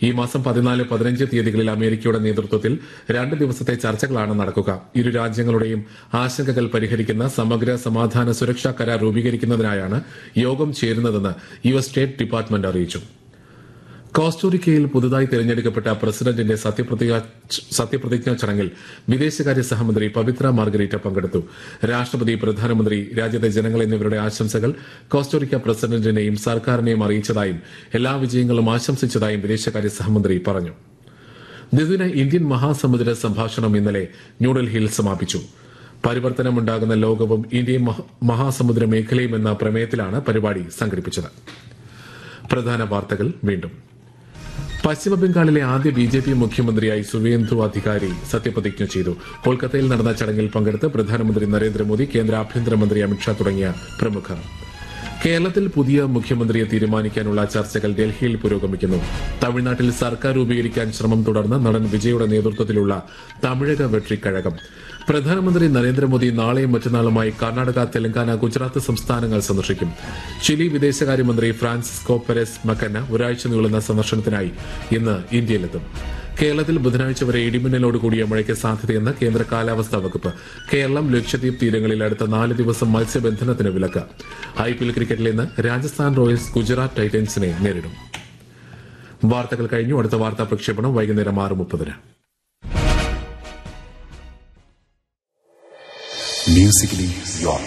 ഈ മാസം പതിനാല് പതിനഞ്ച് തീയതികളിൽ അമേരിക്കയുടെ നേതൃത്വത്തിൽ രണ്ട് ദിവസത്തെ ചർച്ചകളാണ് നടക്കുക ഇരു രാജ്യങ്ങളുടെയും ആശങ്കകൾ പരിഹരിക്കുന്ന സമഗ്ര സമാധാന സുരക്ഷാ കരാർ രൂപീകരിക്കുന്നതിനായാണ് യോഗം ചേരുന്നതെന്ന് യു എസ് സ്റ്റേറ്റ് ഡിപ്പാർട്ട്മെന്റ് അറിയിച്ചു കോസ്റ്റോറിക്കയിൽ പുതുതായി തിരഞ്ഞെടുക്കപ്പെട്ട പ്രസിഡന്റിന്റെ സത്യപ്രതിജ്ഞ സത്യപ്രതിജ്ഞാ ചടങ്ങിൽ വിദേശകാര്യ സഹമന്ത്രി പവിത്ര മാർഗരീറ്റ പങ്കെടുത്തു രാഷ്ട്രപതി പ്രധാനമന്ത്രി രാജ്യത്തെ ജനങ്ങൾ എന്നിവരുടെ ആശംസകൾ കോസ്റ്റോറിക്ക പ്രസിഡന്റിനെയും സർക്കാരിനെയും അറിയിച്ചതായും എല്ലാ വിജയങ്ങളും ആശംസിച്ചതായും വിദേശകാര്യ സഹമന്ത്രി പറഞ്ഞു ദ്വിദിന ഇന്ത്യൻ മഹാസമുദ്ര സംഭാഷണം ഇന്നലെ ന്യൂഡൽഹിയിൽ സമാപിച്ചു പരിവർത്തനമുണ്ടാകുന്ന ലോകവും ഇന്ത്യയും മഹ- മഹാസമുദ്ര മേഖലയും എന്ന പ്രമേയത്തിലാണ് പരിപാടി സംഘടിപ്പിച്ചത് പ്രധാന വാർത്തകൾ വീണ്ടും പശ്ചിമബംഗാളിലെ ആദ്യ ബി ജെ പി മുഖ്യമന്ത്രിയായി സുവേന്ദു അധികാരി സത്യപ്രതിജ്ഞ ചെയ്തു കൊൽക്കത്തയിൽ നടന്ന ചടങ്ങിൽ പങ്കെടുത്ത് പ്രധാനമന്ത്രി നരേന്ദ്രമോദി കേന്ദ്ര ആഭ്യന്തരമന്ത്രി അമിത്ഷാ തുടങ്ങിയ പ്രമുഖർ കേരളത്തിൽ പുതിയ മുഖ്യമന്ത്രിയെ തീരുമാനിക്കാനുള്ള ചർച്ചകൾ ഡൽഹിയിൽ പുരോഗമിക്കുന്നു തമിഴ്നാട്ടിൽ സർക്കാർ രൂപീകരിക്കാൻ ശ്രമം തുടർന്ന് നടൻ വിജയുടെ നേതൃത്വത്തിലുള്ള തമിഴക വെട്രിക്കഴകം പ്രധാനമന്ത്രി നരേന്ദ്രമോദി നാളെയും മറ്റന്നാളുമായി കർണാടക തെലങ്കാന ഗുജറാത്ത് സംസ്ഥാനങ്ങൾ സന്ദർശിക്കും ചിലി വിദേശകാര്യമന്ത്രി ഫ്രാൻസിസ്കോ പെരസ് മക്കന്ന ഒരാഴ്ച നീളുന്ന സന്ദർശനത്തിനായി ഇന്ന് ഇന്ത്യയിലെത്തും കേരളത്തിൽ ബുധനാഴ്ച വരെ ഇടിമിന്നലോട് കൂടിയ മഴയ്ക്ക് സാധ്യതയെന്ന് കേന്ദ്ര കാലാവസ്ഥാ വകുപ്പ് കേരളം ലക്ഷദ്വീപ് തീരങ്ങളിൽ അടുത്ത നാല് ദിവസം മത്സ്യബന്ധനത്തിന് വിലക്ക് ഐ പി എൽ ക്രിക്കറ്റിൽ ഇന്ന് രാജസ്ഥാൻ റോയൽസ് ഗുജറാത്ത് ടൈറ്റൻസിനെ നേരിടും വാർത്തകൾ കഴിഞ്ഞു അടുത്ത വാർത്താ പ്രക്ഷേപണം വൈകുന്നേരം ആറ് മുപ്പതിന് Musically your